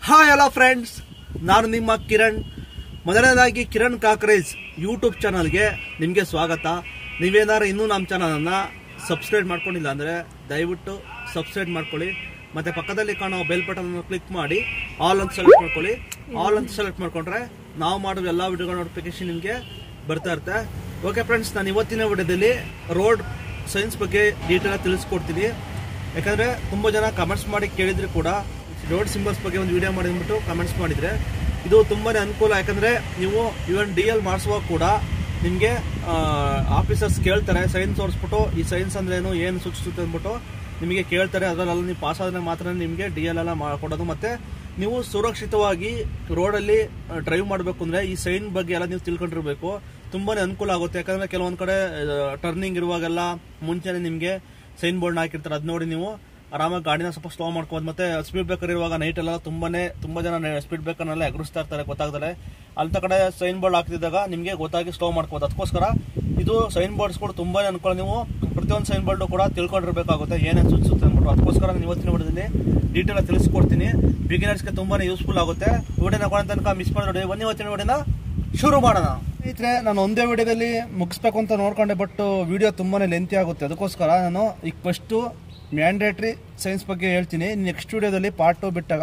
hi hello friends ನಾನು ನಿಮ್ಮ ಕಿರಣ್ ಮೊದಲನೇದಾಗಿ ಕಿರಣ್ ಕಾಕ್ರೇಜ್ ಯೂಟ್ಯೂಬ್ ಚಾನಲ್ಗೆ ನಿಮಗೆ ಸ್ವಾಗತ ನೀವೇನಾದ್ರು ಇನ್ನೂ ನಮ್ಮ ಚಾನಲನ್ನು ಸಬ್ಸ್ಕ್ರೈಬ್ ಮಾಡ್ಕೊಂಡಿಲ್ಲ ಅಂದರೆ ದಯವಿಟ್ಟು ಸಬ್ಸ್ಕ್ರೈಬ್ ಮಾಡ್ಕೊಳ್ಳಿ ಮತ್ತು ಪಕ್ಕದಲ್ಲಿ ಕಾಣೋ ಬೆಲ್ ಬಟನ್ ಕ್ಲಿಕ್ ಮಾಡಿ ಆಲ್ ಅಂತ ಸೆಲೆಕ್ಟ್ ಮಾಡ್ಕೊಳ್ಳಿ ಆಲ್ ಅಂತ ಸೆಲೆಕ್ಟ್ ಮಾಡ್ಕೊಂಡ್ರೆ ನಾವು ಮಾಡೋ ಎಲ್ಲ ವಿಡಿಯೋಗಳ ನೋಟಿಫಿಕೇಶನ್ ನಿಮಗೆ ಬರ್ತಾ ಇರುತ್ತೆ ಓಕೆ ಫ್ರೆಂಡ್ಸ್ ನಾನು ಇವತ್ತಿನ ವಿಡಿಯೋದಲ್ಲಿ ರೋಡ್ ಸೈನ್ಸ್ ಬಗ್ಗೆ ಡೀಟೇಲ್ ತಿಳಿಸ್ಕೊಡ್ತೀನಿ ಯಾಕಂದ್ರೆ ತುಂಬಾ ಜನ ಕಮೆಂಟ್ಸ್ ಮಾಡಿ ಕೇಳಿದ್ರು ಕೂಡ ರೋಡ್ ಸಿಂಬಲ್ಸ್ ಬಗ್ಗೆ ಒಂದು ವಿಡಿಯೋ ಮಾಡಿ ಅಂದ್ಬಿಟ್ಟು ಕಮೆಂಟ್ಸ್ ಮಾಡಿದ್ರೆ ಇದು ತುಂಬಾನೇ ಅನುಕೂಲ ಯಾಕಂದ್ರೆ ನೀವು ಇವನ್ ಡಿ ಎಲ್ ಮಾಡಿಸುವಾಗ ಕೂಡ ನಿಮಗೆ ಆಫೀಸರ್ಸ್ ಕೇಳ್ತಾರೆ ಸೈನ್ಸ್ ತೋರಿಸ್ಬಿಟ್ಟು ಈ ಸೈನ್ಸ್ ಅಂದ್ರೆ ಏನು ಏನು ಸೂಚಿಸುತ್ತೆ ಅಂದ್ಬಿಟ್ಟು ನಿಮಗೆ ಕೇಳ್ತಾರೆ ಅದರಲ್ಲಿ ನೀವು ಪಾಸ್ ಆದ್ರೆ ಮಾತ್ರ ನಿಮಗೆ ಡಿ ಎಲ್ ಎಲ್ಲ ಕೊಡೋದು ಮತ್ತೆ ನೀವು ಸುರಕ್ಷಿತವಾಗಿ ರೋಡಲ್ಲಿ ಡ್ರೈವ್ ಮಾಡಬೇಕು ಅಂದ್ರೆ ಈ ಸೈನ್ ಬಗ್ಗೆ ಎಲ್ಲ ನೀವು ತಿಳ್ಕೊಂಡಿರ್ಬೇಕು ತುಂಬಾನೇ ಅನುಕೂಲ ಆಗುತ್ತೆ ಯಾಕಂದ್ರೆ ಕೆಲವೊಂದ್ ಕಡೆ ಟರ್ನಿಂಗ್ ಇರುವಾಗೆಲ್ಲ ಮುಂಚೆನೆ ನಿಮಗೆ ಸೈನ್ ಬೋರ್ಡ್ ಹಾಕಿರ್ತಾರೆ ಅದ್ ನೋಡಿ ನೀವು ಆರಾಮಾಗಿ ಗಾಡಿನ ಸ್ವಲ್ಪ ಸ್ಲೋ ಮಾಡ್ಕೋಬೋದು ಮತ್ತೆ ಸ್ಪೀಡ್ ಬ್ರೇಕರ್ ಇರುವಾಗ ನೈಟ್ ಎಲ್ಲ ತುಂಬಾನೇ ತುಂಬಾ ಜನ ಸ್ಪೀಡ್ ಬ್ರೇಕರ್ನೆಲ್ಲ ಎಗರಿಸ್ತಾ ಇರ್ತಾರೆ ಗೊತ್ತಾಗ್ತಾರೆ ಅಂತ ಕಡೆ ಸೈನ್ ಬೋರ್ಡ್ ಹಾಕ್ತಿದ್ದಾಗ ನಿಮಗೆ ಗೊತ್ತಾಗಿ ಸ್ಲೋ ಮಾಡ್ಕೋದು ಅದಕ್ಕೋಸ್ಕರ ಇದು ಸೈನ್ ಬೋರ್ಡ್ಸ್ ಕೂಡ ತುಂಬಾನೇ ಅನ್ಕೊಳ್ಳೋ ನೀವು ಪ್ರತಿಯೊಂದು ಸೈನ್ ಬೋರ್ಡ್ ಕೂಡ ತಿಳ್ಕೊಂಡಿರ್ಬೇಕಾಗುತ್ತೆ ಏನೇನು ಸೂಚಿಸುತ್ತೆ ಅಂದ್ಬಿಟ್ಟು ಅದಕ್ಕೋಸ್ಕರ ನಾನು ಇವತ್ತಿನ ವಿಡಿಯೋದಲ್ಲಿ ಡೀಟೇಲ್ ಆಗಿ ತಿಳಿಸ್ಕೊಡ್ತೀನಿ ಬಿಗಿನರ್ಸ್ಗೆ ತುಂಬಾನೇ ಯೂಸ್ಫುಲ್ ಆಗುತ್ತೆ ವಿಡಿಯೋನ ಕೊಡೋ ತನಕ ಮಿಸ್ ಮಾಡಿ ನೋಡಿ ಬನ್ನಿ ಇವತ್ತಿನ ವಿಡಿಯೋನ ಶುರು ಮಾಡೋಣ ಸ್ನೇಹಿತರೆ ನಾನು ಒಂದೇ ವಿಡಿಯೋದಲ್ಲಿ ಮುಗಿಸ್ಬೇಕು ಅಂತ ನೋಡ್ಕೊಂಡೆ ಬಟ್ ವಿಡಿಯೋ ತುಂಬಾನೇ ಲೆಂತಿ ಆಗುತ್ತೆ ಅದಕ್ಕೋಸ್ಕರ ನಾನು ಈಗ ಫಸ್ಟು ಮ್ಯಾಂಡೇಟ್ರಿ ಸೈನ್ಸ್ ಬಗ್ಗೆ ಹೇಳ್ತೀನಿ ನೆಕ್ಸ್ಟ್ ವಿಡಿಯೋದಲ್ಲಿ ಪಾರ್ಟ್ ಟು ಬಿಟ್ಟಾಗ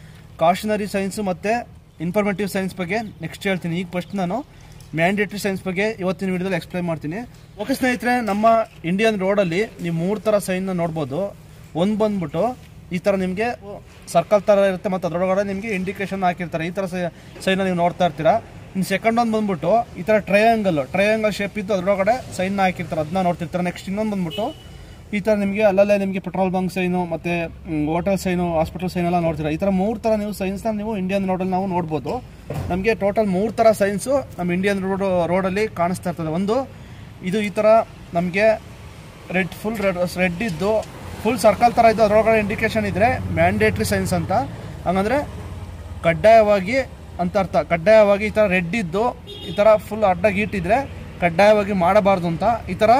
ಕಾಷನರಿ ಸೈನ್ಸ್ ಮತ್ತೆ ಇನ್ಫಾರ್ಮೇಟಿವ್ ಸೈನ್ಸ್ ಬಗ್ಗೆ ನೆಕ್ಸ್ಟ್ ಹೇಳ್ತೀನಿ ಈಗ ಫಸ್ಟ್ ನಾನು ಮ್ಯಾಂಡೇಟ್ರಿ ಸೈನ್ಸ್ ಬಗ್ಗೆ ಇವತ್ತಿನ ವಿಡಿಯೋದಲ್ಲಿ ಎಕ್ಸ್ಪ್ಲೈನ್ ಮಾಡ್ತೀನಿ ಓಕೆ ಸ್ನೇಹಿತರೆ ನಮ್ಮ ಇಂಡಿಯನ್ ರೋಡಲ್ಲಿ ನೀವು ಮೂರು ಥರ ಸೈನ್ನ ನೋಡ್ಬೋದು ಒಂದು ಬಂದ್ಬಿಟ್ಟು ಈ ಥರ ನಿಮಗೆ ಸರ್ಕಲ್ ಥರ ಇರುತ್ತೆ ಮತ್ತು ಅದರೊಳಗಡೆ ನಿಮಗೆ ಇಂಡಿಕೇಶನ್ ಹಾಕಿರ್ತಾರೆ ಈ ಥರ ಸೈನ್ ನೀವು ನೋಡ್ತಾ ಇರ್ತೀರಾ ಇನ್ನು ಸೆಕೆಂಡ್ ಒಂದು ಬಂದ್ಬಿಟ್ಟು ಈ ಥರ ಟ್ರಯಾಂಗಲ್ ಟ್ರಯಾಂಗಲ್ ಶೇಪ್ ಇದ್ದು ಅದರೊಳಗಡೆ ಸೈನ್ ಹಾಕಿರ್ತಾರೆ ಅದನ್ನ ನೋಡ್ತಿರ್ತಾರೆ ನೆಕ್ಸ್ಟ್ ಇನ್ನೊಂದು ಬಂದ್ಬಿಟ್ಟು ಈ ಥರ ನಿಮಗೆ ಅಲ್ಲಲ್ಲೇ ನಿಮಗೆ ಪೆಟ್ರೋಲ್ ಬಂಕ್ ಸೈನು ಮತ್ತು ಹೋಟೆಲ್ ಸೈನು ಹಾಸ್ಪಿಟಲ್ ಸೈನ್ ಎಲ್ಲ ನೋಡ್ತೀರಾ ಈ ಥರ ಮೂರು ಥರ ನೀವು ಸೈನ್ಸ್ನ ನೀವು ಇಂಡಿಯನ್ ರೋಡಲ್ಲಿ ನಾವು ನೋಡ್ಬೋದು ನಮಗೆ ಟೋಟಲ್ ಮೂರು ಥರ ಸೈನ್ಸು ನಮ್ಮ ಇಂಡಿಯನ್ ರೋಡ್ ರೋಡಲ್ಲಿ ಕಾಣಿಸ್ತಾ ಇರ್ತದೆ ಒಂದು ಇದು ಈ ಥರ ನಮಗೆ ರೆಡ್ ಫುಲ್ ರೆಡ್ ರೆಡ್ ಇದ್ದು ಫುಲ್ ಸರ್ಕಲ್ ಥರ ಇದ್ದು ಅದರೊಳಗಡೆ ಇಂಡಿಕೇಶನ್ ಇದ್ದರೆ ಮ್ಯಾಂಡೇಟ್ರಿ ಸೈನ್ಸ್ ಅಂತ ಹಂಗಂದ್ರೆ ಕಡ್ಡಾಯವಾಗಿ ಅಂತ ಅರ್ಥ ಕಡ್ಡಾಯವಾಗಿ ಈ ಥರ ರೆಡ್ ಇದ್ದು ಈ ಥರ ಫುಲ್ ಅಡ್ಡ ಗೀಟಿದ್ರೆ ಕಡ್ಡಾಯವಾಗಿ ಮಾಡಬಾರ್ದು ಅಂತ ಈ ಥರ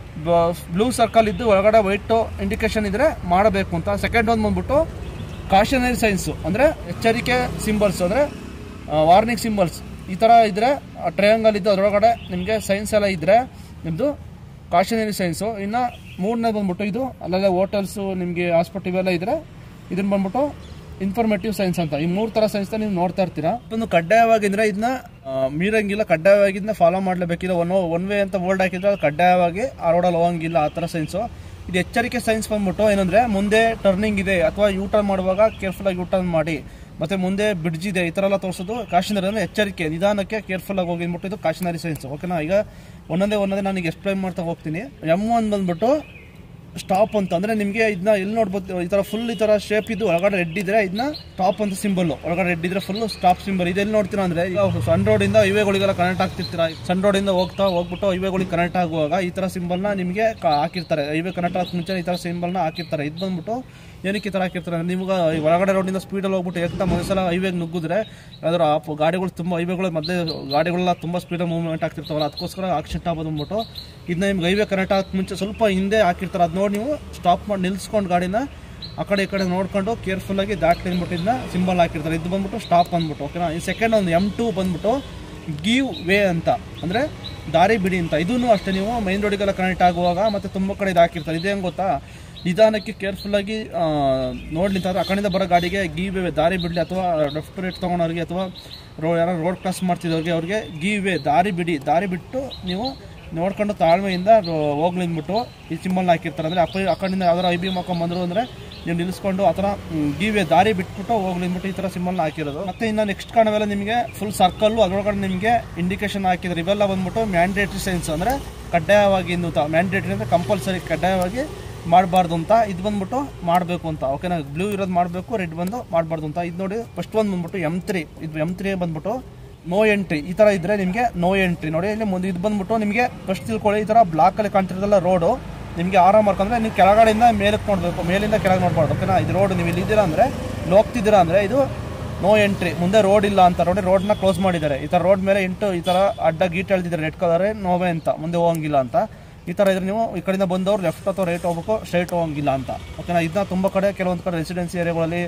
ಬ್ಲೂ ಸರ್ಕಲ್ ಇದ್ದು ಒಳಗಡೆ ವೈಟ್ ಇಂಡಿಕೇಶನ್ ಇದ್ರೆ ಮಾಡಬೇಕು ಅಂತ ಸೆಕೆಂಡ್ ಒಂದು ಬಂದ್ಬಿಟ್ಟು ಕಾಷನರಿ ಸೈನ್ಸು ಅಂದರೆ ಎಚ್ಚರಿಕೆ ಸಿಂಬಲ್ಸ್ ಅಂದರೆ ವಾರ್ನಿಂಗ್ ಸಿಂಬಲ್ಸ್ ಈ ಥರ ಇದ್ರೆ ಟ್ರಯಾಂಗಲ್ ಇದ್ದು ಅದರೊಳಗಡೆ ನಿಮಗೆ ಸೈನ್ಸ್ ಎಲ್ಲ ಇದ್ದರೆ ನಿಮ್ಮದು ಕಾಷನರಿ ಸೈನ್ಸು ಇನ್ನು ಮೂರನೇ ಬಂದ್ಬಿಟ್ಟು ಇದು ಅಲ್ಲಲ್ಲೇ ಹೋಟೆಲ್ಸು ನಿಮಗೆ ಹಾಸ್ಪಿಟಲ್ ಇವೆಲ್ಲ ಇದ್ರೆ ಇದನ್ನ ಬಂದ್ಬಿಟ್ಟು ಇನ್ಫಾರ್ಮೇಟಿವ್ ಸೈನ್ಸ್ ಅಂತ ಈ ಮೂರು ಥರ ಸೈನ್ಸ್ ನೀವು ನೋಡ್ತಾ ಇರ್ತೀರಾ ಒಂದು ಕಡ್ಡಾಯವಾಗಿ ಅಂದ್ರೆ ಇದನ್ನ ಮೀರಂಗಿಲ್ಲ ಕಡ್ಡಾಯವಾಗಿ ಇದನ್ನ ಫಾಲೋ ಮಾಡಲೇಬೇಕಿಲ್ಲ ಒನ್ ಒನ್ ವೇ ಅಂತ ಬೋರ್ಡ್ ಹಾಕಿದ್ರೆ ಅದು ಕಡ್ಡಾಯವಾಗಿ ಆ ರೋಡಲ್ಲಿ ಹೋಗಂಗಿಲ್ಲ ಆ ಥರ ಸೈನ್ಸು ಇದು ಎಚ್ಚರಿಕೆ ಸೈನ್ಸ್ ಬಂದ್ಬಿಟ್ಟು ಏನಂದ್ರೆ ಮುಂದೆ ಟರ್ನಿಂಗ್ ಇದೆ ಅಥವಾ ಯೂ ಟರ್ನ್ ಮಾಡುವಾಗ ಕೇರ್ಫುಲ್ ಆಗಿ ಯೂ ಟರ್ನ್ ಮಾಡಿ ಮತ್ತೆ ಮುಂದೆ ಬ್ರಿಡ್ಜ್ ಇದೆ ಈ ಥರ ಎಲ್ಲ ತೋರಿಸೋದು ಕಾಶಿನರಿ ಅಂದ್ರೆ ಎಚ್ಚರಿಕೆ ನಿಧಾನಕ್ಕೆ ಕೇರ್ಫುಲ್ ಆಗಿ ಹೋಗಿ ಅಂದ್ಬಿಟ್ಟು ಇದು ಕಾಶಿನರಿ ಸೈನ್ಸ್ ಓಕೆನಾ ಈಗ ಒಂದೊಂದೇ ಒಂದೊಂದೇ ನಾನು ಎಕ್ಸ್ಪ್ಲೈನ್ ಮಾಡ್ತಾ ಹೋಗ್ತೀನಿ ಎಮ್ ಒನ್ ಬಂದ್ಬಿಟ್ಟು ಸ್ಟಾಪ್ ಅಂತ ಅಂದ್ರೆ ನಿಮಗೆ ಇದನ್ನ ಎಲ್ಲಿ ನೋಡ್ಬೋದು ಈ ತರ ಫುಲ್ ಈ ತರ ಶೇಪ್ ಇದು ಒಳಗಡೆ ರೆಡ್ ಇದ್ರೆ ಇದನ್ನ ಸ್ಟಾಪ್ ಅಂತ ಸಿಂಬಲ್ ಒಳಗಡೆ ರೆಡ್ ಇದ್ರೆ ಫುಲ್ ಸ್ಟಾಪ್ ಸಿಂಬಲ್ ಇದೆಲ್ಲಿ ನೋಡ್ತೀರಾ ಅಂದ್ರೆ ಈಗ ಸಣ್ಣ ರೋಡ್ ಇಂದ ಹೈವೇಗಳಿಗೆಲ್ಲ ಕನೆಕ್ಟ್ ಆಗ್ತಿರ್ತೀರಾ ಸಣ್ಣ ರೋಡ್ ಇಂದ ಹೋಗ್ತಾ ಹೋಗ್ಬಿಟ್ಟು ಹೈವೇಗಳಿಗೆ ಕನೆಕ್ಟ್ ಆಗುವಾಗ ಈ ತರ ಸಿಂಬಲ್ ನ ನಿಮಗೆ ಹಾಕಿರ್ತಾರೆ ಹೈವೇ ಕನೆಕ್ಟ್ ಆಗ ಮುಂಚೆ ಈ ತರ ಸಿಂಬಲ್ ನ ಹಾಕಿರ್ತಾರೆ ಇದು ಬಂದ್ಬಿಟ್ಟು ಏನಕ್ಕೆ ಈ ತರ ಹಾಕಿರ್ತಾರೆ ಅಂದ್ರೆ ನಿಮ್ಗೆ ಈ ಒಳಗಡೆ ರೋಡಿಂದ ಸ್ಪೀಡಲ್ಲಿ ಹೋಗ್ಬಿಟ್ಟು ಏಕ್ತಾ ಒಂದ್ಸಲ ಹೈವೇಗೆ ನುಗ್ಗಿದ್ರೆ ಯಾವ್ದಾರು ಆ ಗಾಡಿಗಳು ತುಂಬಾ ಹೈವೇಗಳು ಮೊದಲೇ ಗಾಡಿಗಳೆಲ್ಲ ತುಂಬಾ ಸ್ಪೀಡಲ್ಲಿ ಮೂವ್ಮೆಂಟ್ ಆಗ್ತಿರ್ತಾವಲ್ಲ ಅದಕ್ಕೋಸ್ಕರ ಆಕ್ಸಿಡೆಂಟ್ ಆಗೋದು ಅಂದ್ಬಿಟ್ಟು ಇದನ್ನ ನಿಮ್ಗೆ ಹೈವೇ ಕನೆಕ್ಟ್ ಆಗಕ್ಕೆ ಮುಂಚೆ ಸ್ವಲ್ಪ ಹಿಂದೆ ಹಾಕಿರ್ತಾರೆ ಅದು ನೋಡಿ ನೀವು ಸ್ಟಾಪ್ ಮಾಡಿ ನಿಲ್ಸ್ಕೊಂಡು ಗಾಡಿನ ಆ ಕಡೆ ಈ ಕಡೆ ನೋಡ್ಕೊಂಡು ಕೇರ್ಫುಲ್ ಆಗಿ ದಾಟ್ಲಿ ಅಂದ್ಬಿಟ್ಟು ಇದನ್ನ ಸಿಂಬಲ್ ಹಾಕಿರ್ತಾರೆ ಇದು ಬಂದ್ಬಿಟ್ಟು ಸ್ಟಾಪ್ ಅಂದ್ಬಿಟ್ಟು ಓಕೆನಾ ಈ ಸೆಕೆಂಡ್ ಒಂದು ಎಮ್ ಟು ಬಂದ್ಬಿಟ್ಟು ಗಿವ್ ವೇ ಅಂತ ಅಂದರೆ ದಾರಿ ಬಿಡಿ ಅಂತ ಇದೂ ಅಷ್ಟೇ ನೀವು ಮೈನ್ ರೋಡಿಗೆಲ್ಲ ಕನೆಕ್ಟ್ ಆಗುವಾಗ ಮತ್ತು ತುಂಬ ಕಡೆ ಇದು ಹಾಕಿರ್ತಾರೆ ಇದೇನು ಗೊತ್ತಾ ನಿಧಾನಕ್ಕೆ ಕೇರ್ಫುಲ್ಲಾಗಿ ನೋಡ್ಲಿ ಅಂತಂದ್ರೆ ಆ ಕಡೆಯಿಂದ ಬರೋ ಗಾಡಿಗೆ ಗೀವ್ ವೇ ದಾರಿ ಬಿಡಲಿ ಅಥವಾ ಲೆಫ್ಟ್ ರೇಟ್ ತೊಗೊಳೋರಿಗೆ ಅಥವಾ ರೋ ಯಾರು ರೋಡ್ ಕ್ರಾಸ್ ಮಾಡ್ತಿದ್ದವ್ರಿಗೆ ಅವ್ರಿಗೆ ಗೀವ್ ವೇ ದಾರಿ ಬಿಡಿ ದಾರಿ ಬಿಟ್ಟು ನೀವು ನೋಡ್ಕೊಂಡು ತಾಳ್ಮೆಯಿಂದ ಹೋಗ್ಲಿ ಅಂದ್ಬಿಟ್ಟು ಈ ಸಿಂಬಲ್ನ ಹಾಕಿರ್ತಾರೆ ಅಂದರೆ ಅಪ್ಪ ಆ ಕಡೆಯಿಂದ ಯಾವ್ದಾರು ಐ ಬಿ ಬಂದರು ಅಂದರೆ ನೀವು ನಿಲ್ಲಿಸ್ಕೊಂಡು ಆ ಥರ ಗೀವೆ ದಾರಿ ಬಿಟ್ಬಿಟ್ಟು ಹೋಗ್ಲಿ ಅಂದ್ಬಿಟ್ಟು ಈ ಥರ ಸಿಂಬಲ್ನ ಹಾಕಿರೋದು ಮತ್ತೆ ಇನ್ನು ನೆಕ್ಸ್ಟ್ ಕಾಣವೆಲ್ಲ ನಿಮಗೆ ಫುಲ್ ಸರ್ಕಲ್ಲು ಅದರೊಳಗಡೆ ನಿಮಗೆ ಇಂಡಿಕೇಶನ್ ಹಾಕಿದ್ರೆ ಇವೆಲ್ಲ ಬಂದ್ಬಿಟ್ಟು ಮ್ಯಾಂಡೇಟ್ರಿ ಸೈನ್ಸ್ ಅಂದರೆ ಕಡ್ಡಾಯವಾಗಿ ಇನ್ನು ಮ್ಯಾಂಡೇಟ್ರಿ ಅಂದರೆ ಕಂಪಲ್ಸರಿ ಕಡ್ಡಾಯವಾಗಿ ಮಾಡಬಾರ್ದು ಅಂತ ಇದು ಬಂದ್ಬಿಟ್ಟು ಮಾಡಬೇಕು ಅಂತ ಓಕೆನಾ ಬ್ಲೂ ಇರೋದು ಮಾಡಬೇಕು ರೆಡ್ ಬಂದು ಮಾಡಬಾರ್ದು ಅಂತ ಇದು ನೋಡಿ ಫಸ್ಟ್ ಒಂದು ಬಂದ್ಬಿಟ್ಟು ಎಮ್ ತ್ರೀ ಇದು ಎಮ್ ತ್ರೀ ಬಂದ್ಬಿಟ್ಟು ನೋ ಎಂಟ್ರಿ ಈ ತರ ಇದ್ರೆ ನಿಮಗೆ ನೋ ಎಂಟ್ರಿ ನೋಡಿ ಇಲ್ಲಿ ಮುಂದೆ ಇದು ಬಂದ್ಬಿಟ್ಟು ನಿಮಗೆ ಫಸ್ಟ್ ತಿಳ್ಕೊಳ್ಳಿ ಈ ತರ ಬ್ಲಾಕ್ ಅಲ್ಲಿ ಕಾಣ್ತಿರೋದಲ್ಲ ರೋಡು ನಿಮಗೆ ಆರಾಮ್ ಮಾಡ್ಕೊಂಡ್ರೆ ನೀವು ಕೆಳಗಡೆಯಿಂದ ಮೇಲಕ್ಕೆ ನೋಡ್ಬೇಕು ಮೇಲಿಂದ ಕೆಳಗೆ ನೋಡ್ಬಾರ್ದು ಓಕೆನಾ ಇದು ರೋಡ್ ನೀವು ಇಲ್ಲಿ ಇದ್ದೀರಾ ಅಂದ್ರೆ ಇಲ್ಲಿ ಹೋಗ್ತಿದ್ದೀರಾ ಅಂದ್ರೆ ಇದು ನೋ ಎಂಟ್ರಿ ಮುಂದೆ ರೋಡ್ ಇಲ್ಲ ಅಂತ ನೋಡಿ ರೋಡ್ನ ಕ್ಲೋಸ್ ಮಾಡಿದ್ದಾರೆ ಈ ತರ ರೋಡ್ ಮೇಲೆ ಎಂಟು ಈ ತರ ಅಡ್ಡ ಗೀಟ್ ಎಳ್ದಿದ್ದಾರೆ ರೆಡ್ ಕಲರ್ ನೋವೇ ಅಂತ ಮುಂದೆ ಹೋಗಂಗಿಲ್ಲ ಅಂತ ಈ ಥರ ಇದ್ರೆ ನೀವು ಈ ಕಡೆಯಿಂದ ಬಂದವ್ರು ಲೆಫ್ಟ್ ಅಥವಾ ರೈಟ್ ಹೋಗ್ಬೇಕು ಸ್ಟ್ರೈಟ್ ಹೋಗಂಗಿಲ್ಲ ಅಂತ ಓಕೆನಾ ಇದನ್ನ ತುಂಬ ಕಡೆ ಕೆಲವೊಂದು ಕಡೆ ರೆಸಿಡೆನ್ಸಿ ಏರಿಯಾಗಳಲ್ಲಿ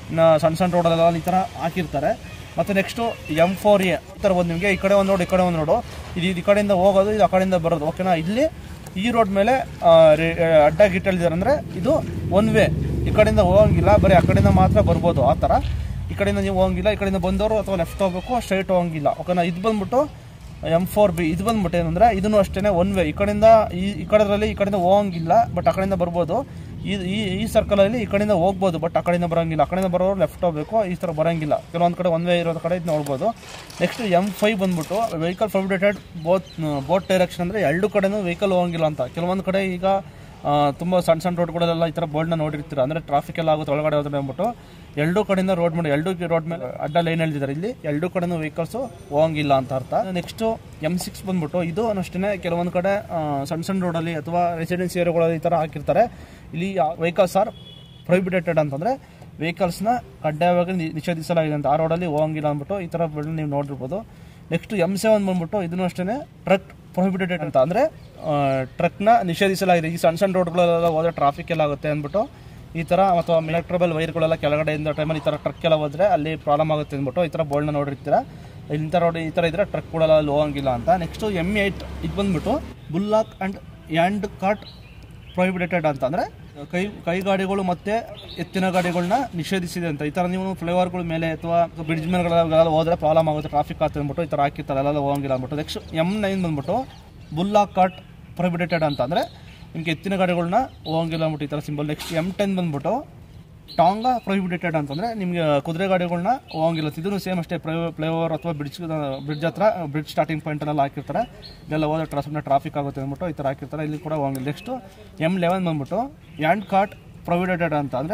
ಇನ್ನು ಸಣ್ಣ ಸಣ್ಣ ರೋಡಲ್ಲೆಲ್ಲ ಈ ಥರ ಹಾಕಿರ್ತಾರೆ ಮತ್ತು ನೆಕ್ಸ್ಟು ಎಮ್ ಫೋರ್ ಎ ಈ ಥರ ಒಂದು ನಿಮಗೆ ಈ ಕಡೆ ಒಂದು ರೋಡ್ ಈ ಕಡೆ ಒಂದು ರೋಡು ಇದು ಈ ಕಡೆಯಿಂದ ಹೋಗೋದು ಇದು ಆ ಕಡೆಯಿಂದ ಬರೋದು ಓಕೆನಾ ಇಲ್ಲಿ ಈ ರೋಡ್ ಮೇಲೆ ಆ, ರೇ- ಅಡ್ಡ ಗಿಟ್ಟಲ್ಲಿದ್ದಾರೆ ಅಂದರೆ ಇದು ಒನ್ ವೇ ಈ ಕಡೆಯಿಂದ ಹೋಗಂಗಿಲ್ಲ ಬರೀ ಆ ಕಡೆಯಿಂದ ಮಾತ್ರ ಬರ್ಬೋದು ಆ ಥರ ಈ ಕಡೆಯಿಂದ ನೀವು ಹೋಗಂಗಿಲ್ಲ ಈ ಕಡೆಯಿಂದ ಬಂದವರು ಅಥವಾ ಲೆಫ್ಟ್ ಹೋಗ್ಬೇಕು ಸ್ಟ್ರೈಟ್ ಹೋಗಂಗಿಲ್ಲ ಓಕೆನಾ ಇದು ಬಂದ್ಬಿಟ್ಟು ಎಮ್ ಫೋರ್ ಬಿ ಇದು ಬಂದ್ಬಿಟ್ಟು ಏನಂದ್ರೆ ಇದನ್ನು ಅಷ್ಟೇ ಒನ್ ವೇ ಈ ಕಡೆಯಿಂದ ಈ ಈ ಕಡೆದ್ರಲ್ಲಿ ಈ ಕಡೆಯಿಂದ ಹೋಗಂಗಿಲ್ಲ ಬಟ್ ಆ ಕಡೆಯಿಂದ ಬರ್ಬೋದು ಈ ಈ ಈ ಸರ್ಕಲಲ್ಲಿ ಈ ಕಡೆಯಿಂದ ಹೋಗ್ಬೋದು ಬಟ್ ಆ ಕಡೆಯಿಂದ ಬರೋಂಗಿಲ್ಲ ಆ ಕಡೆಯಿಂದ ಬರೋರು ಲೆಫ್ಟ್ ಹೋಗಬೇಕು ಈ ಥರ ಬರೋಂಗಿಲ್ಲ ಕೆಲವೊಂದು ಕಡೆ ಒನ್ ವೇ ಇರೋದು ಕಡೆ ಇದು ನೋಡ್ಬೋದು ನೆಕ್ಸ್ಟ್ ಎಮ್ ಫೈವ್ ಬಂದ್ಬಿಟ್ಟು vehicle prohibited both both direction ಅಂದರೆ ಎರಡು ಕಡೆನೂ ವೆಹಿಕಲ್ ಹೋಗಂಗಿಲ್ಲ ಅಂತ ಕೆಲವೊಂದು ಕಡೆ ಈಗ ಆ, ತುಂಬ ಸಣ್ಣ ಸಣ್ಣ ರೋಡ್ಗಳೆಲ್ಲ ಈ ಥರ ಬೋರ್ಡ್ನ ನೋಡಿರ್ತೀರ ಅಂದರೆ ಟ್ರಾಫಿಕ್ ಎಲ್ಲ ಆಗುತ್ತೆ ಒಳಗಡೆ ಹೋದ್ರೆ ಅಂದ್ಬಿಟ್ಟು ಎರಡೂ ಕಡೆಯಿಂದ ರೋಡ್ ಮಾಡಿ ಎರಡೂ ರೋಡ್ ಮೇಲೆ ಅಡ್ಡ ಲೈನ್ ಎಳ್ದಿದ್ದಾರೆ ಇಲ್ಲಿ ಎರಡೂ ಕಡೆನೂ ವೆಹಿಕಲ್ಸು ಹೋಗಂಗಿಲ್ಲ ಅಂತ ಅರ್ಥ ನೆಕ್ಸ್ಟು ಎಮ್ ಸಿಕ್ಸ್ ಬಂದ್ಬಿಟ್ಟು ಇದು ಅಷ್ಟೇ ಕೆಲವೊಂದು ಕಡೆ ಆ, ಸಣ್ಣ ಸಣ್ಣ ರೋಡಲ್ಲಿ ಅಥವಾ ರೆಸಿಡೆನ್ಸಿ ಏರಿಯಾಗಳಲ್ಲಿ ಈ ಥರ ಹಾಕಿರ್ತಾರೆ ಇಲ್ಲಿ ವೆಹಿಕಲ್ಸ್ ಆರ್ ಪ್ರೊಹಿಬಿಟೆಡ್ ಅಂತಂದರೆ ವೆಹಿಕಲ್ಸ್ನ ಕಡ್ಡಾಯವಾಗಿ ನಿ- ನಿಷೇಧಿಸಲಾಗಿದೆ ಅಂತ ಆ ರೋಡಲ್ಲಿ ಹೋಗಂಗಿಲ್ಲ ಅಂದ್ಬಿಟ್ಟು ಈ ಥರ ಬಿಲ್ಡ್ ನೀವು ನೋಡಿರ್ಬೋದು ನೆಕ್ಸ್ಟ್ ಎಮ್ ಸೆವೆನ್ ಬಂದ್ಬಿಟ್ಟು ಇದನ್ನು ಅಷ್ಟೇ ಟ್ರಕ್ ಪ್ರೊಹಿಬಿಟೆಡ್ ಅಂತ ಅಂದರೆ ಟ್ರಕ್ನ ನಿಷೇಧಿಸಲಾಗಿದೆ ಈ ಸಣ್ಣ ಸಣ್ಣ ರೋಡ್ಗಳೆಲ್ಲ ಹೋದ್ರೆ ಟ್ರಾಫಿಕ್ ಎಲ್ಲ ಆಗುತ್ತೆ ಅಂದ್ಬಿಟ್ಟು ಈ ಥರ ಅಥವಾ ಎಲೆಕ್ಟ್ರಬಲ್ ವೈರ್ಗಳೆಲ್ಲ ಕೆಳಗಡೆಯಿಂದ ಟೈಮಲ್ಲಿ ಈ ಥರ ಟ್ರಕ್ ಎಲ್ಲ ಹೋದ್ರೆ ಅಲ್ಲಿ ಪ್ರಾಬ್ಲಮ್ ಆಗುತ್ತೆ ಅಂದ್ಬಿಟ್ಟು ಈ ಥರ ಬೋರ್ಡ್ನ ನೋಡಿರ್ತೀರ ಇಂಥ ರೋಡ್ ಈ ಥರ ಇದ್ರೆ ಟ್ರಕ್ಗಳೆಲ್ಲ ಅಲ್ಲಿ ಹೋಗಂಗಿಲ್ಲ ಅಂತ ನೆಕ್ಸ್ಟು ಎಮ್ ಏಯ್ಟ್ ಇದು ಬಂದ್ಬಿಟ್ಟು bullock and and cart prohibited ಅಂತ ಅಂದರೆ ಕೈ ಕೈ ಗಾಡಿಗಳು ಮತ್ತೆ ಎತ್ತಿನ ಗಾಡಿಗಳನ್ನ ನಿಷೇಧಿಸಿದೆ ಅಂತ ಈ ಥರ ನೀವು ಫ್ಲೈಓವರ್ಗಳ ಮೇಲೆ ಅಥವಾ ಬ್ರಿಡ್ಜ್ ಮೇಲೆಲ್ಲ ಹೋದ್ರೆ ಪ್ರಾಬ್ಲಮ್ ಆಗುತ್ತೆ ಟ್ರಾಫಿಕ್ ಆಗುತ್ತೆ ಅಂದ್ಬಿಟ್ಟು ಈ ಥರ ಹಾಕಿರ್ತಾರೆ ಅಲ್ಲೆಲ್ಲ ಹೋಗಂಗಿಲ್ಲ ಅಂದ್ಬಿಟ್ಟು ನೆಕ್ಸ್ಟ್ ಎಮ್ ನೈನ್ ಬಂದ್ಬಿಟ್ಟು ಬುಲ್ಲಾ ಕಾರ್ಟ್ ಪ್ರೊಹಿಬಿಟೆಡ್ ಅಂತ ಅಂದರೆ ನಿಮಗೆ ಎತ್ತಿನ ಗಾಡಿಗಳನ್ನ ಹೋಗಂಗಿಲ್ಲ ಅಂದ್ಬಿಟ್ಟು ಈ ಥರ ಸಿಂಬಲ್ ನೆಕ್ಸ್ಟ್ ಎಮ್ ಟೆನ್ ಬಂದ್ಬಿಟ್ಟು ಟಾಂಗಾ ಪ್ರೊಹಿಬಿಟೆಡ್ ಅಂತಂದರೆ ನಿಮಗೆ ಕುದುರೆ ಗಾಡಿಗಳನ್ನ ಹೋಗಂಗಿಲ್ಲ ಇದನ್ನು ಸೇಮ್ ಅಷ್ಟೇ ಫ್ಲೈ ಫ್ಲೈಓವರ್ ಅಥವಾ ಬ್ರಿಡ್ಜ್ ಬ್ರಿಡ್ಜ್ ಹತ್ರ ಬ್ರಿಡ್ಜ್ ಸ್ಟಾರ್ಟಿಂಗ್ ಪಾಯಿಂಟಲ್ಲೆಲ್ಲ ಹಾಕಿರ್ತಾರೆ ಇದೆಲ್ಲ ಹೋದ್ರೆ ಟ್ರಾ ಸುಮ್ಮನೆ ಟ್ರಾಫಿಕ್ ಆಗುತ್ತೆ ಅಂದ್ಬಿಟ್ಟು ಈ ಥರ ಹಾಕಿರ್ತಾರೆ ಇಲ್ಲಿ ಕೂಡ ಹೋಗಂಗಿಲ್ಲ ನೆಕ್ಸ್ಟು ಎಮ್ ಲೆವೆನ್ ಬಂದ್ಬಿಟ್ಟು ಯಾಂಡ್ ಕಾರ್ಟ್ ಪ್ರೊಹಿಬಿಟೆಡ್ ಅಂತ ಅಂದರೆ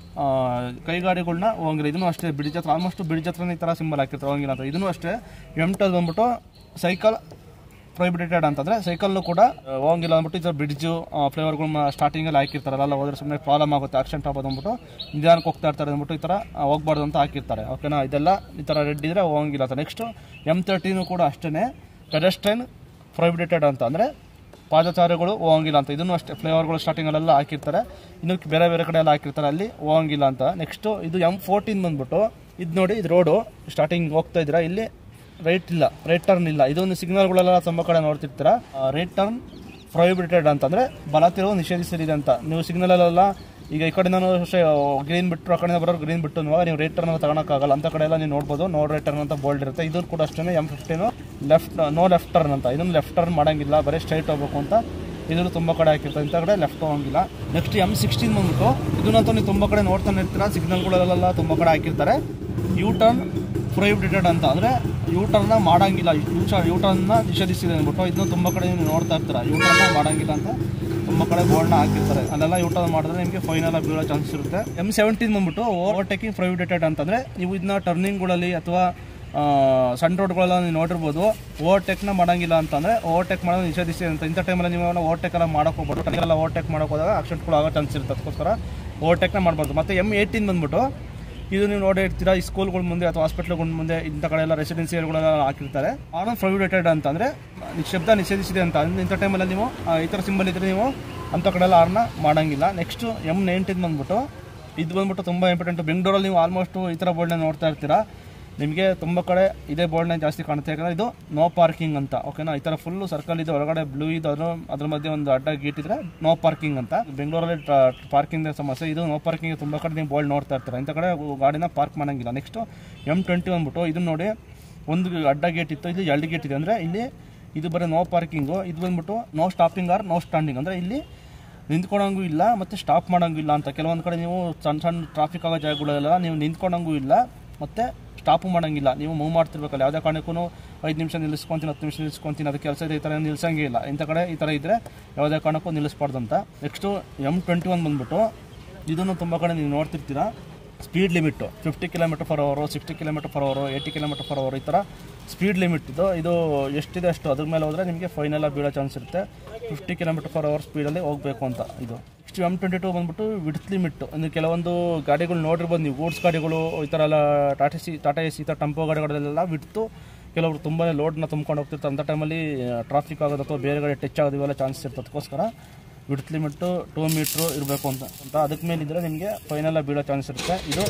ಕೈಗಾಡಿಗಳನ್ನ ಹೋಗಂಗಿಲ್ಲ ಇದನ್ನು ಅಷ್ಟೇ ಬ್ರಿಡ್ಜ್ ಹತ್ರ ಆಲ್ಮೋಸ್ಟ್ ಬ್ರಿಡ್ಜ್ ಹತ್ರನೇ ಈ ಥರ ಸಿಂಬಲ್ ಹಾಕಿರ್ತಾರೆ ಹೋಗಂಗಿಲ್ಲ ಅಂತ ಇದನ್ನು ಅಷ್ಟೇ ಎಮ್ ಟಲ್ ಬಂದ್ಬಿಟ್ಟು ಸೈಕಲ್ ಪ್ರೊಹಿಬಿಟೆಡ್ ಅಂತಂದ್ರೆ ಸೈಕಲ್ನು ಕೂಡ ಆ, ಹೋಗಂಗಿಲ್ಲ ಅಂದ್ಬಿಟ್ಟು ಈ ಥರ ಬ್ರಿಡ್ಜು ಫ್ಲೇವರ್ಗಳನ್ನ ಸ್ಟಾರ್ಟಿಂಗಲ್ಲಿ ಹಾಕಿರ್ತಾರೆ ಅಲ್ಲ ಹೋದ್ರೆ ಸುಮ್ಮನೆ ಪ್ರಾಬ್ಲಮ್ ಆಗುತ್ತೆ ಆಕ್ಸಿಡೆಂಟ್ ಆಗೋದು ಅಂದ್ಬಿಟ್ಟು ನಿಧಾನಕ್ಕೆ ಹೋಗ್ತಾ ಇರ್ತಾರೆ ಅಂದ್ಬಿಟ್ಟು ಈ ಥರ ಆ, ಹೋಗ್ಬಾರ್ದು ಅಂತ ಹಾಕಿರ್ತಾರೆ ಓಕೆನಾ ಇದೆಲ್ಲ ಈ ಥರ ರೆಡ್ ಇದ್ರೆ ಹೋಗಂಗಿಲ್ಲ ಅಂತ ನೆಕ್ಸ್ಟ್ ಎಮ್ ತರ್ಟೀನು ಕೂಡ ಅಷ್ಟೇ ಪೆಡೆಸ್ಟ್ರೈನ್ ಪ್ರೊಹಿಬಿಟೆಡ್ ಅಂತ ಅಂದರೆ ಪಾದಚಾರಿಗಳು ಹೋಗಂಗಿಲ್ಲ ಅಂತ ಇದನ್ನು ಅಷ್ಟೇ ಫ್ಲೇವರ್ಗಳು ಸ್ಟಾರ್ಟಿಂಗಲ್ಲೆಲ್ಲ ಹಾಕಿರ್ತಾರೆ ಇನ್ನು ಬೇರೆ ಬೇರೆ ಕಡೆ ಎಲ್ಲ ಹಾಕಿರ್ತಾರೆ ಅಲ್ಲಿ ಹೋಗಂಗಿಲ್ಲ ಅಂತ ನೆಕ್ಸ್ಟು ಇದು ಎಮ್ ಫೋರ್ಟೀನ್ ಬಂದ್ಬಿಟ್ಟು ಇದು ನೋಡಿ ಇದು ರೋಡು ಸ್ಟಾರ್ಟಿಂಗ್ ಹೋಗ್ತಾ ಇದ್ದೀರಾ ಇಲ್ಲಿ ರೈಟ್ ಇಲ್ಲ ರೈಟ್ ಟರ್ನ್ ಇಲ್ಲ ಇದೊಂದು ಸಿಗ್ನಲ್ಗಳೆಲ್ಲ ತುಂಬ ಕಡೆ ನೋಡ್ತಿರ್ತೀರಾ ರೈಟ್ ಟರ್ನ್ ಪ್ರೊಹಿಬಿಟೆಡ್ ಅಂತಂದರೆ ಬಲ ತಿರುವು ನಿಷೇಧಿಸಿದೆ ಅಂತ ನೀವು ಸಿಗ್ನಲಲ್ಲೆಲ್ಲ ಈಗ ಈ ಕಡೆ ನಾನು ಗ್ರೀನ್ ಬಿಟ್ಟರು ಆ ಕಡೆಯಿಂದ ಬರೋರು ಗ್ರೀನ್ ಬಿಟ್ಟು ಅನ್ನುವಾಗ ನೀವು ರೈಟ್ ಟರ್ನ್ ತಗೊಳಕ್ಕಾಗಲ್ಲ ಅಂತ ಕಡೆ ಎಲ್ಲ ನೀವು ನೋಡ್ಬೋದು ನೋ ರೈಟ್ ಟರ್ನ್ ಅಂತ ಬೋಲ್ಡ್ ಇರುತ್ತೆ ಇದು ಕೂಡ ಅಷ್ಟೇ M fifteen left no left turn ಅಂತ ಇದನ್ನು ಲೆಫ್ಟ್ ಟರ್ನ್ ಮಾಡಂಗಿಲ್ಲ ಬರೀ ಸ್ಟ್ರೈಟ್ ಹೋಗ್ಬೇಕು ಅಂತ ಇದನ್ನು ತುಂಬ ಕಡೆ ಹಾಕಿರ್ತಾರೆ ಇಂಥ ಕಡೆ ಲೆಫ್ಟ್ ಹೋಗಂಗಿಲ್ಲ ನೆಕ್ಸ್ಟ್ ಎಮ್ ಸಿಕ್ಸ್ಟೀನ್ ಬಂದ್ಬಿಟ್ಟು ಇದನ್ನಂತೂ ನೀವು ತುಂಬ ಕಡೆ ನೋಡ್ತಾನೆ ಇರ್ತೀರಾ ಸಿಗ್ನಲ್ಗಳೆಲ್ಲ ತುಂಬ ಕಡೆ ಹಾಕಿರ್ತಾರೆ ಯೂ ಟರ್ನ್ ಪ್ರೊಹಿಬಿಟೆಡ್ ಅಂತ ಅಂದರೆ ಯೂ ಟರ್ನ ಮಾಡಂಗಿಲ್ಲ ಯೂ ಯೂ ಟರ್ನ ನಿಷೇಧಿಸಿದೆ ಅಂದ್ಬಿಟ್ಟು ಇದನ್ನು ತುಂಬ ಕಡೆ ನೀವು ನೋಡ್ತಾ ಇರ್ತೀರ ಯೂ ಟರ್ನ ಮಾಡಂಗಿಲ್ಲ ಅಂತ ತುಂಬ ಕಡೆ ಬೋರ್ಡ್ನ ಹಾಕಿರ್ತಾರೆ ಅಲ್ಲೆಲ್ಲ ಯೂ ಟರ್ನ್ ಮಾಡಿದ್ರೆ ನಿಮಗೆ ಫೈನಲ್ ಆಗಿ ಬೀಳೋ ಚಾನ್ಸ್ ಇರುತ್ತೆ ಎಮ್ ಸೆವೆಂಟೀನ್ ಬಂದ್ಬಿಟ್ಟು ಓವರ್ಟೇಕಿಂಗ್ ಪ್ರೊಹಿಬಿಟೆಡ್ ಅಂತಂದರೆ ನೀವು ಇದನ್ನ ಟರ್ನಿಂಗ್ಗಳಲ್ಲಿ ಅಥವಾ ಆ, ಸಣ್ಣ ರೋಡ್ಗಳೆಲ್ಲ ನೀವು ನೋಡಿರ್ಬೋದು ಓವರ್ಟೇಕ್ನ ಮಾಡಂಗಿಲ್ಲ ಅಂತಂದರೆ ಓವರ್ಟೇಕ್ ಮಾಡೋದು ನಿಷೇಧಿಸಿದೆ ಅಂತ ಇಂಥ ಟೈಮಲ್ಲಿ ನೀವು ಓವರ್ಟೇಕ್ ಎಲ್ಲ ಮಾಡೋಕೆ ಹೋಗ್ಬೋದು ಎಲ್ಲ ಓವರ್ಟೇಕ್ ಮಾಡೋಕೆ ಹೋದಾಗ ಆಕ್ಸಿಡೆಂಟ್ಗಳು ಆಗೋ ಚಾನ್ಸ್ ಇರುತ್ತೆ ಅದಕ್ಕೋಸ್ಕರ ಓವರ್ಟೇಕ್ನ ಮಾಡ್ಬಾರ್ದು ಮತ್ತು ಎಮ್ ಏಯ್ಟೀನ್ ಬಂದ್ಬಿಟ್ಟು ಇದು ನೀವು ನೋಡಿರ್ತೀರಾ ಈ ಸ್ಕೂಲ್ಗಳ ಮುಂದೆ ಅಥವಾ ಹಾಸ್ಪಿಟ್ಲ್ಗಳ ಮುಂದೆ ಇಂಥ ಕಡೆ ಎಲ್ಲ ರೆಸಿಡೆನ್ಸಿ ಏರಿಯಾಗಳೆಲ್ಲ ಹಾಕಿರ್ತಾರೆ ಆನ್ ಪ್ರೊಹಿಬಿಟೆಡ್ ಅಂತಂದರೆ ಶಬ್ದ ನಿಷೇಧಿಸಿದೆ ಅಂತ ಅಂದ್ರೆ ಇಂಥ ಟೈಮಲ್ಲಿ ನೀವು ಆ, ಈ ಥರ ಸಿಂಬಲ್ ಇದ್ದರೆ ನೀವು ಅಂಥ ಕಡೆ ಎಲ್ಲ ಆರ್ನ ಮಾಡಂಗಿಲ್ಲ ನೆಕ್ಸ್ಟು ಎಮ್ ನೈನ್ಟೀನ್ ಬಂದ್ಬಿಟ್ಟು ಇದು ಬಂದ್ಬಿಟ್ಟು ತುಂಬ ಇಂಪಾರ್ಟೆಂಟ್ ಬೆಂಗಳೂರಲ್ಲಿ ನೀವು ಆಲ್ಮೋಸ್ಟ್ ಈ ಥರ ಬೋರ್ಡ್ನ ನೋಡ್ತಾ ಇರ್ತೀರಾ ನಿಮಗೆ ತುಂಬ ಕಡೆ ಇದೇ ಬೋರ್ಡ್ನ ಜಾಸ್ತಿ ಕಾಣುತ್ತೆ ಯಾಕಂದರೆ ಇದು ನೋ ಪಾರ್ಕಿಂಗ್ ಅಂತ ಓಕೆನಾ ಈ ಥರ ಫುಲ್ಲು ಸರ್ಕಲ್ ಇದೆ ಹೊರಗಡೆ ಬ್ಲೂ ಇದೆ ಅದ್ರ ಅದ್ರ ಮಧ್ಯೆ ಒಂದು ಅಡ್ಡ ಗೇಟ್ ಇದ್ರೆ ನೋ ಪಾರ್ಕಿಂಗ್ ಅಂತ ಬೆಂಗಳೂರಲ್ಲಿ ಪಾರ್ಕಿಂಗ್ ಸಮಸ್ಯೆ ಇದು ನೋ ಪಾರ್ಕಿಂಗ್ ತುಂಬ ಕಡೆ ನೀವು ಬೋರ್ಡ್ ನೋಡ್ತಾ ಇರ್ತೀರ ಇಂಥ ಕಡೆ ಗಾಡಿನ ಪಾರ್ಕ್ ಮಾಡಂಗಿಲ್ಲ ನೆಕ್ಸ್ಟು ಎಮ್ ಟ್ವೆಂಟಿ ಬಂದ್ಬಿಟ್ಟು ಇದನ್ನ ನೋಡಿ ಒಂದು ಅಡ್ಡ ಗೇಟ್ ಇತ್ತು ಇದು ಎರಡು ಗೇಟ್ ಇದೆ ಅಂದರೆ ಇಲ್ಲಿ ಇದು ಬರೀ ನೋ ಪಾರ್ಕಿಂಗು ಇದು ಬಂದ್ಬಿಟ್ಟು no stopping or no standing ಅಂದರೆ ಇಲ್ಲಿ ನಿಂತ್ಕೊಳಂಗೂ ಇಲ್ಲ ಮತ್ತು ಸ್ಟಾಪ್ ಮಾಡೋಂಗೂ ಇಲ್ಲ ಅಂತ ಕೆಲವೊಂದು ಕಡೆ ನೀವು ಸಣ್ಣ ಸಣ್ಣ ಟ್ರಾಫಿಕ್ ಆಗೋ ಜಾಗಗಳೆಲ್ಲ ನೀವು ನಿಂತ್ಕೊಳಂಗೂ ಇಲ್ಲ ಮತ್ತು ಸ್ಟಾಪು ಮಾಡೋಂಗಿಲ್ಲ ನೀವು ಮೂವ್ ಮಾಡ್ತಿರ್ಬೇಕಲ್ಲ ಯಾವುದೇ ಕಾರಣಕ್ಕೂ ಐದು ನಿಮಿಷ ನಿಲ್ಲಿಸ್ಕೊಂತೀನಿ ಹತ್ತು ನಿಮಿಷ ನಿಲ್ಲಿಸ್ಕೊಂತೀನಿ ಅದು ಕೆಲಸ ಇದೆ ಈ ಥರ ನಿಲ್ಸಂಗೇ ಇಲ್ಲ ಇಂಥ ಕಡೆ ಈ ಥರ ಇದ್ದರೆ ಯಾವುದೇ ಕಾರಣಕ್ಕೂ ನಿಲ್ಲಿಸ್ಬಾರ್ದು ಅಂತ ನೆಕ್ಸ್ಟು ಎಮ್ ಟ್ವೆಂಟಿ ಒನ್ ಬಂದ್ಬಿಟ್ಟು ಇದನ್ನು ತುಂಬ ಕಡೆ ನೀವು ನೋಡ್ತಿರ್ತೀರಾ speed limit fifty kilometre per hour sixty kilometre per hour eighty kilometre per hour ಈ ಥರ ಸ್ಪೀಡ್ ಲಿಮಿಟ್ ಇದು ಇದು ಎಷ್ಟಿದೆ ಅಷ್ಟು ಅದ್ರ ಮೇಲೆ ಹೋದರೆ ನಿಮಗೆ ಫೈನಲ್ ಬೀಳೋ ಚಾನ್ಸ್ ಇರುತ್ತೆ ಫಿಫ್ಟಿ ಕಿಲೋಮೀಟರ್ ಪರ್ ಅವರ್ ಸ್ಪೀಡಲ್ಲಿ ಹೋಗಬೇಕು ಅಂತ ಇದು ನೆಕ್ಸ್ಟ್ ಎಮ್ ಟ್ವೆಂಟಿ ಟು ಬಂದ್ಬಿಟ್ಟು ವಿಡ್ತ್ ಲಿಮಿಟ್ ಅಂದರೆ ಕೆಲವೊಂದು ಗಾಡಿಗಳು ನೋಡಿರ್ಬೋದು ನೀವು ಗೂಡ್ಸ್ ಗಾಡಿಗಳು ಈ ಥರ ಎಲ್ಲ ಟಾಟಾ ಸಿ ಟಾಟಾ ಎಸ್ ಈ ಥರ ಟೆಂಪೋ ಗಾಡಿಗಳಲ್ಲೆಲ್ಲ ವಿಡ್ತು ಕೆಲವರು ತುಂಬಾ ಲೋಡ್ನ ತುಂಬ್ಕೊಂಡು ಹೋಗ್ತಿರ್ತಾರೆ ಅಂಥ ಟೈಮಲ್ಲಿ ಟ್ರಾಫಿಕ್ ಆಗೋದು ಅಥವಾ ಬೇರೆ ಗಾಡಿ ಟಚ್ ಆಗೋದು ಇವೆಲ್ಲ ಚಾನ್ಸ್ ಇರ್ತದೆ ಅದಕ್ಕೋಸ್ಕರ ವಿಡ್ತ್ ಲಿಮಿಟ್ಟು ಟೂ ಮೀಟ್ರು ಇರಬೇಕು ಅಂತ ಅಂತ ಅದಕ್ಕೆ ಮೇಲೆ ಇದ್ದರೆ ನಿಮಗೆ ಫೈನಲ್ ಬೀಳೋ ಚಾನ್ಸ್ ಇರುತ್ತೆ ಇದು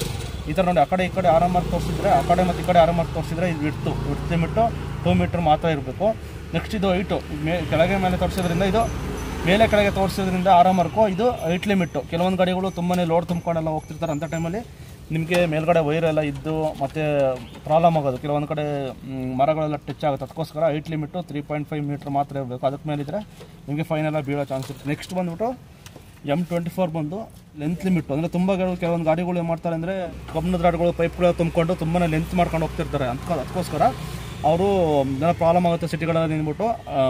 ಈ ಥರ ನೋಡಿ ಆ ಕಡೆ ಈ ಕಡೆ ಆರಾಮಾಗಿ ತೋರಿಸಿದ್ರೆ ಆ ಕಡೆ ಮತ್ತು ಈ ಕಡೆ ಆರಾಮಾಗಿ ತೋರಿಸಿದ್ರೆ ಇದು ಇಡ್ತು ವಿಡ್ತ್ ಲಿಮಿಟ್ಟು ಟೂ ಮೀಟ್ರ್ ಮಾತ್ರ ಇರಬೇಕು ನೆಕ್ಸ್ಟ್ ಇದು ಐಟು ಮೇ ಕೆಳಗೆ ಮೇಲೆ ತೋರಿಸೋದ್ರಿಂದ ಇದು ಮೇಲೆ ಕೆಳಗೆ ತೋರಿಸೋದ್ರಿಂದ ಆರಾಮರ್ಕು ಇದು ಐಟ್ ಲಿಮಿಟ್ಟು ಕೆಲವೊಂದು ಗಾಡಿಗಳು ತುಂಬಾ ಲೋಡ್ ತುಂಬ್ಕೊಂಡೆಲ್ಲ ಹೋಗ್ತಿರ್ತಾರೆ ಅಂಥ ಟೈಮಲ್ಲಿ ನಿಮಗೆ ಮೇಲ್ಗಡೆ ವೈರ್ ಎಲ್ಲ ಇದ್ದು ಮತ್ತು ಪ್ರಾಬ್ಲಮ್ ಆಗೋದು ಕೆಲವೊಂದು ಕಡೆ ಮ್, ಮರಗಳೆಲ್ಲ ಟಚ್ ಆಗುತ್ತೆ ಅದಕ್ಕೋಸ್ಕರ height limit three point five metre ಮಾತ್ರ ಇರಬೇಕು ಅದಕ್ಕೆ ಮೇಲಿದ್ರೆ ನಿಮಗೆ ಫೈನೆಲ್ಲ ಬೀಳೋ ಚಾನ್ಸ್ ಇರುತ್ತೆ ನೆಕ್ಸ್ಟ್ ಬಂದ್ಬಿಟ್ಟು ಎಮ್ ಟ್ವೆಂಟಿ ಫೋರ್ ಬಂದು ಲೆಂತ್ ಲಿಮಿಟ್ ಅಂದರೆ ತುಂಬ ಗಾಡಿ ಕೆಲವೊಂದು ಗಾಡಿಗಳು ಏನು ಮಾಡ್ತಾರೆ ಅಂದರೆ ಕಬ್ಬಿಣದ ರಾಡ್ಗಳು ಪೈಪ್ಗಳು ತುಂಬಿಕೊಂಡು ತುಂಬಾ ಲೆಂತ್ ಮಾಡ್ಕೊಂಡು ಹೋಗ್ತಿರ್ತಾರೆ ಅಂತ ಅದಕ್ಕೋಸ್ಕರ ಅವರು ಏನೋ ಪ್ರಾಬ್ಲಮ್ ಆಗುತ್ತೆ ಸಿಟಿಗಳಲ್ಲಿ ನಿಂದ್ಬಿಟ್ಟು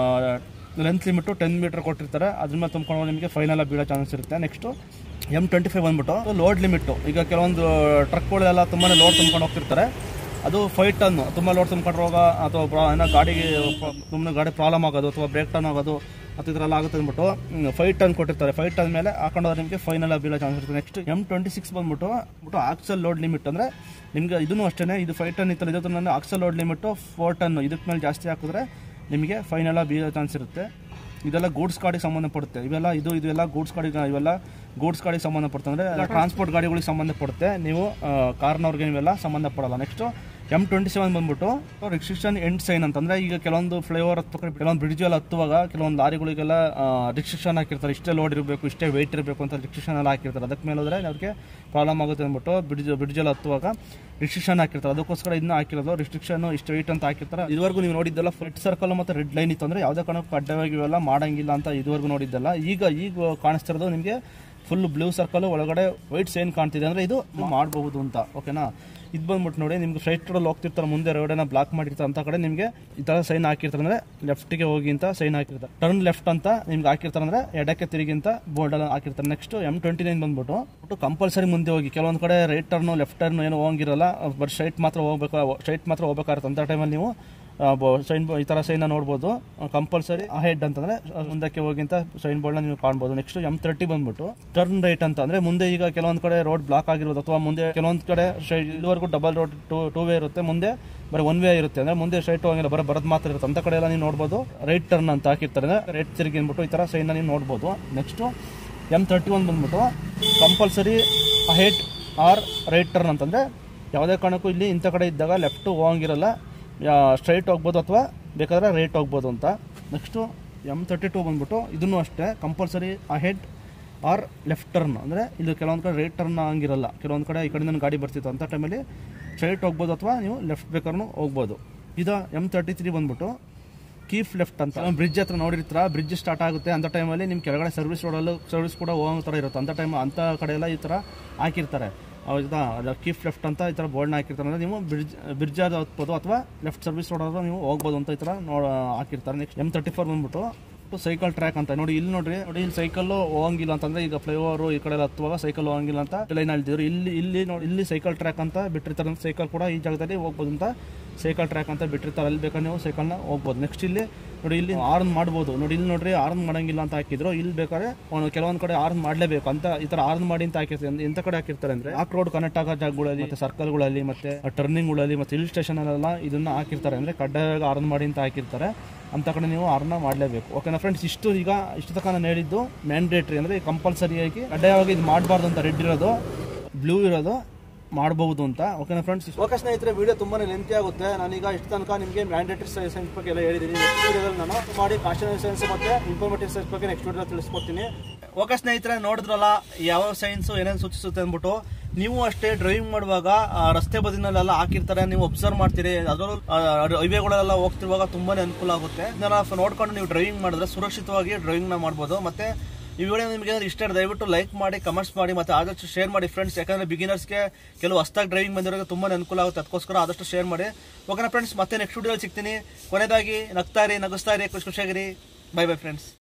ಲೆಂತ್ ಲಿಮಿಟು ಟೆನ್ ಮೀಟರ್ ಕೊಟ್ಟಿರ್ತಾರೆ ಅದ್ರ ಮೇಲೆ ತುಂಬ್ಕೊಂಡು ನಿಮಗೆ ಫೈನಲ್ ಬೀಳೋ ಚಾನ್ಸ್ ಇರುತ್ತೆ ನೆಕ್ಸ್ಟು ಎಮ್ ಟ್ವೆಂಟಿ ಫೈವ್ ಬಂದ್ಬಿಟ್ಟು ಲೋಡ್ ಲಿಮಿಟ್ಟು ಈಗ ಕೆಲವೊಂದು ಟ್ರಕ್ಗಳೆಲ್ಲ ತುಂಬಾ ಲೋಡ್ ತುಂಬ್ಕೊಂಡು ಹೋಗ್ತಿರ್ತಾರೆ ಅದು ಫೈವ್ ಟನ್ ತುಂಬ ಲೋಡ್ ತುಂಬ್ಕೊಂಡು ಹೋಗ ಅಥವಾ ಪ್ರಾ- ಏನೋ ಗಾಡಿಗೆ ಸುಮ್ಮನೆ ಗಾಡಿ ಪ್ರಾಬ್ಲಮ್ ಆಗೋದು ಅಥವಾ ಬ್ರೇಕ್ ಟನ್ ಆಗೋದು ಅಥವಾ ಈ ಥರ ಎಲ್ಲ ಆಗುತ್ತೆ ಅಂದ್ಬಿಟ್ಟು ಫೈವ್ ಟನ್ ಕೊಟ್ಟಿರ್ತಾರೆ ಫೈವ್ ಟನ್ ಮೇಲೆ ಹಾಕೊಂಡೋದ್ರೆ ನಿಮಗೆ ಫೈನಲ್ ಬೀಳೋ ಚಾನ್ಸ್ ಇರುತ್ತೆ ನೆಕ್ಸ್ಟ್ ಎಮ್ ಟ್ವೆಂಟಿ ಸಿಕ್ಸ್ ಬಂದ್ಬಿಟ್ಟು ಬಿಟ್ಟು ಆಕ್ಸಲ್ ಲೋಡ್ ಲಿಮಿಟ್ ಅಂದರೆ ನಿಮಗೆ ಇದನ್ನು ಅಷ್ಟೇ ಇದು ಫೈವ್ ಟನ್ ಇತ್ತಲ್ಲ ಇದು ನನ್ನ axle load limit four ton ಇದಕ್ಕೆ ಮೇಲೆ ಜಾಸ್ತಿ ಹಾಕಿದ್ರೆ ನಿಮಗೆ ಫೈನಲ್ ಬೀಳೋ ಚಾನ್ಸ್ ಇರುತ್ತೆ ಇದೆಲ್ಲ ಗೂಡ್ಸ್ ಗಾಡಿಗೆ ಸಂಬಂಧಪಡುತ್ತೆ ಇವೆಲ್ಲ ಇದು ಇದೆಲ್ಲ ಗೂಡ್ಸ್ ಗಾಡಿಗೆ ಇವೆಲ್ಲ ಗೂಡ್ಸ್ ಗಾಡಿಗೆ ಸಂಬಂಧಪಡುತ್ತೆ ಅಂದರೆ ಟ್ರಾನ್ಸ್ಪೋರ್ಟ್ ಗಾಡಿಗಳಿಗೆ ಸಂಬಂಧಪಡುತ್ತೆ ನೀವು ಕಾರ್ನವ್ರಿಗೆ ನೀವೆಲ್ಲ ಸಂಬಂಧಪಡಲ್ಲ ನೆಕ್ಸ್ಟು ಎಮ್ ಟ್ವೆಂಟಿ ಸೆವೆನ್ ಬಂದ್ಬಿಟ್ಟು ರಿಸ್ಟ್ರಿಕ್ಷನ್ ಎಂಡ್ ಸೈನ್ ಅಂತಂದ್ರೆ ಈಗ ಕೆಲವೊಂದು ಫ್ಲೈಓವರ್ ಹತ್ಬೇಕು ಕೆಲವೊಂದು ಬ್ರಿಡ್ಜ್ ಎಲ್ಲ ಹತ್ತುವಾಗ ಕೆಲವೊಂದು ಲಾರಿಗಳಿಗೆಲ್ಲ ರಿಸ್ಟ್ರಿಕ್ಷನ್ ಹಾಕಿರ್ತಾರೆ ಇಷ್ಟೇ ಲೋಡ್ ಇರಬೇಕು ಇಷ್ಟೇ ವೆಯ್ಟ್ ಇರಬೇಕು ಅಂತ ರಿಸ್ಟ್ರಿಕ್ಷನ್ ಎಲ್ಲ ಹಾಕಿರ್ತಾರೆ ಅದಕ್ಕೆ ಮೇಲೆ ಹೋದ್ರೆ ಅವ್ರಿಗೆ ಪ್ರಾಬ್ಲಮ್ ಆಗುತ್ತೆ ಅಂದ್ಬಿಟ್ಟು ಬ್ರಿಡ್ಜ್ ಬ್ರಿಡ್ಜ್ ಎಲ್ಲ ಹತ್ತುವಾಗ ರಿಸ್ಟ್ರಿಕ್ಷನ್ ಹಾಕಿರ್ತಾರೆ ಅದಕ್ಕೋಸ್ಕರ ಇದನ್ನ ಹಾಕಿರೋದು ರಿಸ್ಟ್ರಿಕ್ಷನ್ ಇಷ್ಟು ವೆಯ್ಟ್ ಅಂತ ಹಾಕಿರ್ತಾರೆ ಇದುವರೆಗೂ ನೀವು ನೋಡಿದ್ದೆಲ್ಲ ರೆಡ್ ಸರ್ಕಲ್ ಮತ್ತು ರೆಡ್ ಲೈನ್ ಇತ್ತು ಅಂದ್ರೆ ಯಾವುದೇ ಕಾರಣಕ್ಕೂ ಅಡ್ಡವಾಗಿ ಇವೆಲ್ಲ ಮಾಡಂಗಿಲ್ಲ ಅಂತ ಇದುವರೆಗೂ ನೋಡಿದ್ದಲ್ಲ ಈಗ ಈಗ ಕಾಣಿಸ್ತಿರೋದು ನಿಮಗೆ ಫುಲ್ ಬ್ಲೂ ಸರ್ಕಲ್ ಒಳಗಡೆ ವೈಟ್ ಸೈನ್ ಕಾಣ್ತಿದೆ ಅಂದ್ರೆ ಇದು ಮಾಡಬಹುದು ಅಂತ ಓಕೆನಾ ಇದು ಬಂದ್ಬಿಟ್ಟು ನೋಡಿ ನಿಮ್ಗೆ ಸ್ಟ್ರೈಟ್ ರೋಡಲ್ಲಿ ಹೋಗ್ತಿರ್ತಾರೆ ಮುಂದೆ ರೋಡನ್ನ ಬ್ಲಾಕ್ ಮಾಡಿರ್ತಾರೆ ಅಂತ ಕಡೆ ನಿಮಗೆ ಈ ಥರ ಸೈನ್ ಹಾಕಿರ್ತಾರೆ ಅಂದ್ರೆ ಲೆಫ್ಟಿಗೆ ಹೋಗಿ ಅಂತ ಸೈನ್ ಹಾಕಿರ್ತಾರೆ ಟರ್ನ್ ಲೆಫ್ಟ್ ಅಂತ ನಿಮ್ಗೆ ಹಾಕಿರ್ತಾರೆ ಅಂದ್ರೆ ಎಡಕ್ಕೆ ತಿರುಗಿ ಅಂತ ಬೋರ್ಡ್ ಅಲ್ಲಿ ಹಾಕಿರ್ತಾರೆ ನೆಕ್ಸ್ಟ್ ಎಮ್ ಟ್ವೆಂಟಿ ನೈನ್ ಬಂದ್ಬಿಟ್ಟು ಕಂಪಲ್ಸರಿ ಮುಂದೆ ಹೋಗಿ ಕೆಲವೊಂದು ಕಡೆ ರೈಟ್ ಟರ್ನ್ ಲೆಫ್ಟ್ ಟರ್ನ್ ಏನೋ ಹೋಗಿರಲ್ಲ ಬಟ್ ಸ್ಟ್ರೈಟ್ ಮಾತ್ರ ಹೋಗ್ಬೇಕು ಸ್ಟ್ರೈಟ್ ಮಾತ್ರ ಹೋಗ್ಬೇಕಾಗುತ್ತೆ ಅಂತ ಟೈಮಲ್ಲಿ ನೀವು ಸೈನ್ ಈ ಥರ ಸೈನ್ ನೋಡ್ಬೋದು ಕಂಪಲ್ಸರಿ ಹೆಡ್ ಅಂತಂದ್ರೆ ಮುಂದಕ್ಕೆ ಹೋಗಿ ಅಂತ ಸೈನ್ ಬೋರ್ಡ್ನ ನೀವು ಕಾಣ್ಬೋದು ನೆಕ್ಸ್ಟ್ ಎಮ್ ತರ್ಟಿ ಬಂದ್ಬಿಟ್ಟು ಟರ್ನ್ ರೈಟ್ ಅಂತ ಅಂದ್ರೆ ಮುಂದೆ ಈಗ ಕೆಲವೊಂದು ಕಡೆ ರೋಡ್ ಬ್ಲಾಕ್ ಆಗಿರೋದು ಅಥವಾ ಮುಂದೆ ಕೆಲವೊಂದು ಕಡೆ straight ಇದುವರೆಗೂ double road two two way ಇರುತ್ತೆ ಮುಂದೆ ಬರೀ ಒನ್ ವೇ ಇರುತ್ತೆ ಅಂದ್ರೆ ಮುಂದೆ ಸ್ಟ್ರೈಟ್ ಹೋಗಿಲ್ಲ ಬರೋ ಬರೋದು ಮಾತ್ರ ಇರುತ್ತೆ ಅಂತ ಕಡೆ ಎಲ್ಲ ನೀವು ನೋಡ್ಬೋದು ರೈಟ್ ಟರ್ನ್ ಅಂತ ಹಾಕಿರ್ತಾರೆ ಅಂದ್ರೆ ರೈಟ್ ತಿರುಗಿ ಅಂದ್ಬಿಟ್ಟು ಈ ಥರ ಸೈನ್ನ ನೀವು ನೋಡ್ಬೋದು ನೆಕ್ಸ್ಟ್ ಎಮ್ ತರ್ಟಿ ಒನ್ ಬಂದ್ಬಿಟ್ಟು compulsory ahead or right turn ಅಂತಂದ್ರೆ ಯಾವುದೇ ಕಾರಣಕ್ಕೂ ಇಲ್ಲಿ ಇಂಥ ಕಡೆ ಇದ್ದಾಗ ಲೆಫ್ಟ್ ಹೋಗಂಗಿರಲ್ಲ ಸ್ಟ್ರೈಟ್ ಹೋಗ್ಬೋದು ಅಥವಾ ಬೇಕಾದ್ರೆ ರೈಟ್ ಹೋಗ್ಬೋದು ಅಂತ ನೆಕ್ಸ್ಟು ಎಮ್ ತರ್ಟಿ ಟು ಬಂದ್ಬಿಟ್ಟು ಇದನ್ನು ಅಷ್ಟೇ compulsory ahead or left turn ಅಂದರೆ ಇದು ಕೆಲವೊಂದು ಕಡೆ ರೈಟ್ ಟರ್ನ್ ಹಂಗಿರಲ್ಲ ಕೆಲವೊಂದು ಕಡೆ ಈ ಕಡೆಯಿಂದ ಗಾಡಿ ಬರ್ತಿತ್ತು ಅಂತ ಟೈಮಲ್ಲಿ ಸ್ಟ್ರೈಟ್ ಹೋಗ್ಬೋದು ಅಥವಾ ನೀವು ಲೆಫ್ಟ್ ಬೇಕಾದ್ರೂ ಹೋಗ್ಬೋದು ಇದು ಎಮ್ ತರ್ಟಿ ತ್ರೀ ಬಂದ್ಬಿಟ್ಟು ಕೀಫ್ ಲೆಫ್ಟ್ ಅಂತ ಬ್ರಿಡ್ಜ್ ಹತ್ರ ನೋಡಿರ್ತೀರ ಬ್ರಿಡ್ಜ್ ಸ್ಟಾರ್ಟ್ ಆಗುತ್ತೆ ಅಂತ ಟೈಮಲ್ಲಿ ನಿಮ್ಮ ಕೆಳಗಡೆ ಸರ್ವಿಸ್ ರೋಡಲ್ಲೂ ಸರ್ವಿಸ್ ಕೂಡ ಹೋಗೋ ಥರ ಇರುತ್ತೆ ಅಂತ ಟೈಮ್ ಅಂತ ಕಡೆ ಎಲ್ಲ ಈ ಥರ ಹಾಕಿರ್ತಾರೆ ಹೌದಾ ಅದು ಕೀಫ್ ಲೆಫ್ಟ್ ಅಂತ ಈ ಥರ ಬೋರ್ಡ್ನ ಹಾಕಿರ್ತಾರೆ ಅಂದರೆ ನೀವು ಬ್ರಿಡ್ಜ್ ಬ್ರಿಡ್ಜ್ ಆದ ಹತ್ಬೋದು ಅಥವಾ ಲೆಫ್ಟ್ ಸರ್ವಿಸ್ ರೋಡ್ ಆದ್ರೂ ನೀವು ಹೋಗ್ಬೋದು ಅಂತ ಈ ಥರ ನೋ ಹಾಕಿರ್ತಾರೆ ನೆಕ್ಸ್ಟ್ ಎಮ್ ತರ್ಟಿ ಫೋರ್ ಬಂದ್ಬಿಟ್ಟು ಸೈಕಲ್ ಟ್ರ್ಯಾಕ್ ಅಂತ ನೋಡಿ ಇಲ್ಲಿ ನೋಡ್ರಿ ನೋಡಿ ಇಲ್ಲಿ ಸೈಕಲ್ ಹೋಗಂಗಿಲ್ಲ ಅಂತಂದ್ರೆ ಈಗ ಫ್ಲೈಓವರ್ ಈ ಕಡೆ ಎಲ್ಲ ಹತ್ತುವಾಗ ಸೈಕಲ್ ಹೋಗಂಗಿಲ್ಲ ಅಂತ ಲೈನ್ ಹೇಳ್ತಿದ್ರು ಇಲ್ಲಿ ಇಲ್ಲಿ ನೋಡಿ ಇಲ್ಲಿ ಸೈಕಲ್ ಟ್ರ್ಯಾಕ್ ಅಂತ ಬಿಟ್ಟಿರ್ತಾರೆ ಸೈಕಲ್ ಕೂಡ ಈ ಜಾಗದಲ್ಲಿ ಹೋಗ್ಬೋದು ಅಂತ ಸೈಕಲ್ ಟ್ರ್ಯಾಕ್ ಅಂತ ಬಿಟ್ಟಿರ್ತಾರೆ ಅಲ್ಲಿ ಬೇಕಾದ್ರೆ ನೀವು ಸೈಕಲ್ನ ಹೋಗ್ಬೋದು ನೆಕ್ಸ್ಟ್ ಇಲ್ಲಿ ನೋಡಿ ಇಲ್ಲಿ ಆರ್ನ್ ಮಾಡ್ಬೋದು ನೋಡಿ ಇಲ್ಲಿ ನೋಡ್ರಿ ಆರ್ನ್ ಮಾಡಂಗಿಲ್ಲ ಅಂತ ಹಾಕಿದ್ರು ಇಲ್ಲಿ ಬೇಕಾದ್ರೆ ಒಂದು ಕೆಲವೊಂದು ಕಡೆ ಆರ್ನ್ ಮಾಡಲೇಬೇಕು ಅಂತ ಈ ತರ ಆರ್ನ್ ಮಾಡಿ ಅಂತ ಹಾಕಿರ್ತಾರೆ ಅಂದ್ರೆ ಎಂತ ಕಡೆ ಹಾಕಿರ್ತಾರೆ ಅಂದ್ರೆ ಆ ರೋಡ್ ಕನೆಕ್ಟ್ ಆಗೋ ಜಾಗಗಳಲ್ಲಿ ಮತ್ತೆ ಸರ್ಕಲ್ಗಳಲ್ಲಿ ಮತ್ತೆ ಟರ್ನಿಂಗ್ಗಳಲ್ಲಿ ಮತ್ತೆ ಹಿಲ್ ಸ್ಟೇಷನ್ ಅಲ್ಲೆಲ್ಲ ಇದನ್ನ ಹಾಕಿರ್ತಾರೆ ಅಂದ್ರೆ ಕಡ್ಡಾಯವಾಗಿ ಆರ್ನ್ ಮಾಡಿ ಅಂತ ಹಾಕಿರ್ತಾರೆ ಅಂತ ಕಡೆ ನೀವು ಆರ್ನ ಮಾಡಲೇಬೇಕು ಓಕೆನಾ ಫ್ರೆಂಡ್ಸ್ ಇಷ್ಟು ಈಗ ಇಷ್ಟು ತನಕ ನಾನು ಹೇಳಿದ್ದು ಮ್ಯಾಂಡೇಟ್ರಿ ಅಂದರೆ ಕಂಪಲ್ಸರಿಯಾಗಿ ಕಡ್ಡಾಯವಾಗಿ ಇದು ಮಾಡಬಾರ್ದು ಅಂತ ರೆಡ್ ಇರೋದು ಬ್ಲೂ ಇರೋದು ಮಾಡಬಹುದು ಅಂತ ಓಕೆನಾ ಫ್ರೆಂಡ್ಸ್ ಓಕೆ ಸ್ನೇಹಿತರೆ ವಿಡಿಯೋ ತುಂಬಾ ಲೆಂತಿ ಆಗುತ್ತೆ ನಾನೀಗ ಇಷ್ಟು ತನಕ ನಿಮಗೆ ಮ್ಯಾಂಡೇಟರಿ ಸೈನ್ಸ್ ಬಗ್ಗೆ ಎಲ್ಲ ಹೇಳಿದ್ದೀನಿ ನೆಕ್ಸ್ಟ್ ವಿಡಿಯೋದಲ್ಲಿ ನಾನು ಮಾಡಿ ಕಾನ್ಸ್ಟಿಟ್ಯೂಷನ್ ಸೈನ್ಸ್ ಮತ್ತೆ ಇನ್ಫಾರ್ಮೇಟಿವ್ ಸೈನ್ಸ್ ಬಗ್ಗೆ ನೆಕ್ಸ್ಟ್ ವಿಡಿಯೋ ತಿಳಿಸ್ಕೊಡ್ತೀನಿ ಓಕೆ ಸ್ನೇಹಿತರೆ ನೋಡಿದ್ರಲ್ಲ ಯಾವ ಸೈನ್ಸ್ ಏನೇನು ಸೂಚಿಸುತ್ತೆ ಅಂದ್ಬಿಟ್ಟು ನೀವು ಅಷ್ಟೇ ಡ್ರೈವಿಂಗ್ ಮಾಡುವಾಗ ಆ, ರಸ್ತೆ ಬದಿನಲ್ಲೆಲ್ಲ ಹಾಕಿರ್ತಾರೆ ನೀವು ಅಬ್ಸರ್ವ್ ಮಾಡ್ತೀರಿ ಅದರಲ್ಲೂ ಹೈವೇಗಳೆಲ್ಲ ಹೋಗ್ತಿರುವಾಗ ತುಂಬಾನೇ ಅನುಕೂಲ ಆಗುತ್ತೆ ಇದನ್ನೆಲ್ಲ ನೋಡ್ಕೊಂಡು ನೀವು ಡ್ರೈವಿಂಗ್ ಮಾಡಿದ್ರೆ ಸುರಕ್ಷಿತವಾಗಿ ಡ್ರೈವಿಂಗ್ ನ ಮಾಡ್ಬೋದು ಮತ್ತೆ ಈ ವಿಡಿಯೋ ನಿಮಗೆ ಏನಾದ್ರು ಇಷ್ಟ ಆದ್ರೆ ದಯವಿಟ್ಟು ಲೈಕ್ ಮಾಡಿ ಕಮೆಂಟ್ಸ್ ಮಾಡಿ ಮತ್ತೆ ಆದಷ್ಟು ಶೇರ್ ಮಾಡಿ ಫ್ರೆಂಡ್ಸ್ ಯಾಕಂದ್ರೆ ಬಿಗಿನರ್ಸ್ಗೆ ಕೆಲವು ಹೊಸ್ದಾಗಿ ಡ್ರೈವಿಂಗ್ ಬಂದಿರೋರಿಗೆ ತುಂಬಾ ಅನುಕೂಲ ಆಗುತ್ತೆ ಅದಕ್ಕೋಸ್ಕರ ಆದಷ್ಟು ಶೇರ್ ಮಾಡಿ ಓಕೆನಾ ಫ್ರೆಂಡ್ಸ್ ಮತ್ತೆ ನೆಕ್ಸ್ಟ್ ವಿಡಿಯೋ ಸಿಗ್ತೀನಿ ಕೊನೆಯದಾಗಿ ನಗ್ತಾ ಇರಿ ನಗಿಸ್ತಾ ಇರಿ ಖುಷಿ ಖುಷಿಯಾಗಿರಿ ಬೈ ಬೈ ಫ್ರೆಂಡ್ಸ್